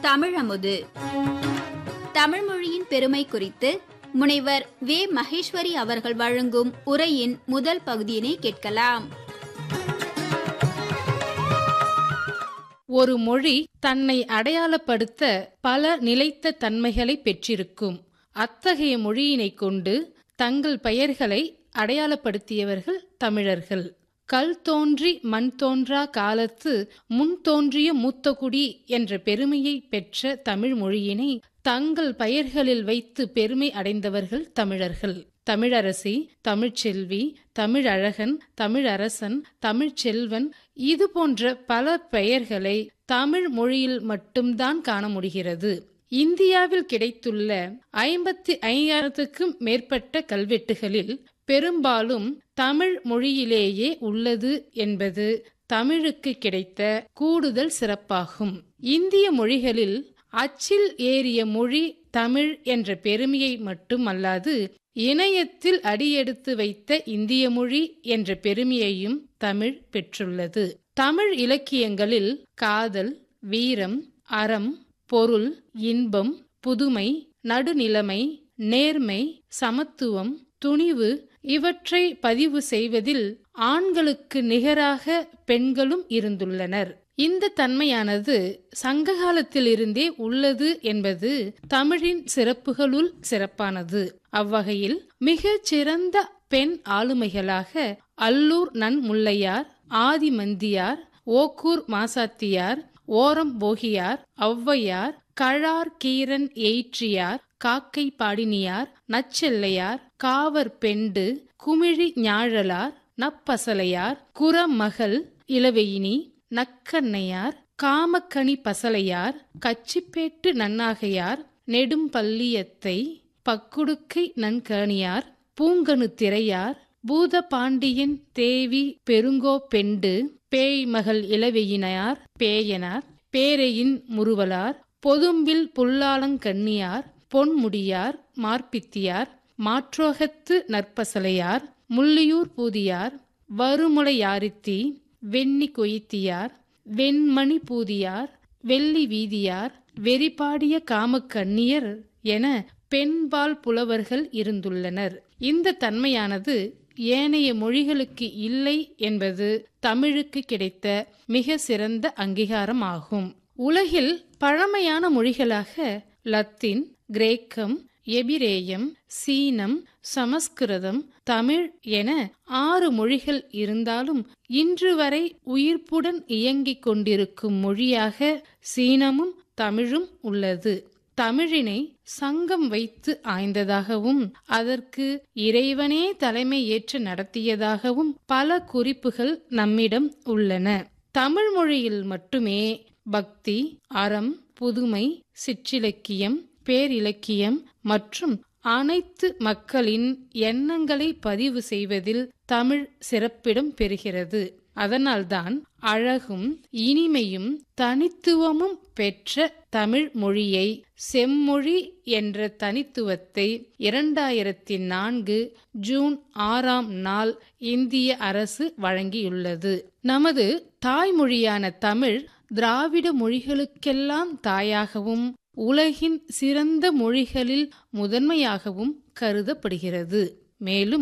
தமிழமுது தமிழ் மொழியின் பெருமை குறித்து முனைவர் வே மகேஸ்வரி அவர்கள் வழங்கும் உரையின் முதல் பகுதியினை கேட்கலாம் ஒரு மொழி தன்னை அடையாளப்படுத்த பல நிலைத்த தன்மைகளை பெற்றிருக்கும் அத்தகைய மொழியினைக் கொண்டு தங்கள் பெயர்களை அடையாளப்படுத்தியவர்கள் தமிழர்கள் கல் தோன்றி மண் தோன்றா காலத்து முன் தோன்றிய மூத்தகுடி என்ற பெருமையை பெற்ற தமிழ் மொழியினை தங்கள் பெயர்களில் வைத்து பெருமை அடைந்தவர்கள் தமிழர்கள் தமிழரசி தமிழ்ச்செல்வி தமிழழகன் தமிழரசன் தமிழ்ச்செல்வன் இது போன்ற பல பெயர்களை தமிழ் மொழியில் மட்டும்தான் காண முடிகிறது இந்தியாவில் கிடைத்துள்ள ஐம்பத்தி ஐயாயிரத்துக்கும் மேற்பட்ட கல்வெட்டுகளில் பெரும்பாலும் தமிழ் மொழியிலேயே உள்ளது என்பது தமிழுக்கு கிடைத்த கூடுதல் சிறப்பாகும் இந்திய மொழிகளில் அச்சில் ஏறிய மொழி தமிழ் என்ற பெருமையை மட்டுமல்லாது இணையத்தில் அடியெடுத்து வைத்த இந்திய மொழி என்ற பெருமையையும் தமிழ் பெற்றுள்ளது தமிழ் இலக்கியங்களில் காதல் வீரம் அறம் பொருள் இன்பம் புதுமை நடுநிலைமை நேர்மை சமத்துவம் துணிவு இவற்றை பதிவு செய்வதில் ஆண்களுக்கு நிகராக பெண்களும் இருந்துள்ளனர் இந்த தன்மையானது சங்க காலத்திலிருந்தே உள்ளது என்பது தமிழின் சிறப்புகளுள் சிறப்பானது அவ்வகையில் மிகச் சிறந்த பெண் ஆளுமைகளாக அல்லூர் நன்முல்லையார் ஆதிமந்தியார் ஓக்கூர் மாசாத்தியார் ஓரம் போகியார் ஔவையார் கழார் கீரன் எயிற்றியார் காக்கை பாடினியார் நச்செல்லையார் காவர் பெண்டு குமிழி ஞாழலார் நப்பசலையார் குரமகள் இளவெயினி நக்கண்ணையார் காமக்கனி பசலையார் கச்சிப்பேட்டு நன்னாகையார் நெடும்பள்ளியத்தை பக்குடுக்கை நன்கணியார் பூங்கனு திரையார் பூதபாண்டியன் தேவி பெருங்கோ பெண்டு பேய்மகள் இளவெயினார் பேயனார் பேரையின் முறுவலார் பொதும்பில் புல்லாளங்கண்ணியார் பொன்முடியார் மார்பித்தியார் மாற்றோகத்து நற்பசலையார் முள்ளியூர் பூதியார் வருமுளையாரித்தி வெண்ணி கொய்த்தியார் வெண்மணி பூதியார் வெள்ளி வீதியார் வெறிபாடிய காமக்கண்ணியர் என பெண்பால் புலவர்கள் இருந்துள்ளனர் இந்த தன்மையானது ஏனைய மொழிகளுக்கு இல்லை என்பது தமிழுக்கு கிடைத்த மிக சிறந்த அங்கீகாரம் ஆகும் உலகில் பழமையான மொழிகளாக லத்தீன் கிரேக்கம் எபிரேயம் சீனம் சமஸ்கிருதம் தமிழ் என ஆறு மொழிகள் இருந்தாலும் இன்று வரை உயிர்ப்புடன் இயங்கிக் கொண்டிருக்கும் மொழியாக சீனமும் தமிழும் உள்ளது தமிழினை சங்கம் வைத்து ஆய்ந்ததாகவும் அதற்கு இறைவனே தலைமை ஏற்று நடத்தியதாகவும் பல குறிப்புகள் நம்மிடம் உள்ளன தமிழ் மொழியில் மட்டுமே பக்தி அறம் புதுமை சிற்றிலக்கியம் பேரிலக்கியம் மற்றும் அனைத்து மக்களின் எண்ணங்களை பதிவு செய்வதில் தமிழ் சிறப்பிடம் பெறுகிறது அதனால்தான் அழகும் இனிமையும் தனித்துவமும் பெற்ற தமிழ் மொழியை செம்மொழி என்ற தனித்துவத்தை இரண்டாயிரத்தி நான்கு ஜூன் ஆறாம் நாள் இந்திய அரசு வழங்கியுள்ளது நமது தாய்மொழியான தமிழ் திராவிட மொழிகளுக்கெல்லாம் தாயாகவும் உலகின் சிறந்த மொழிகளில் முதன்மையாகவும் கருதப்படுகிறது மேலும்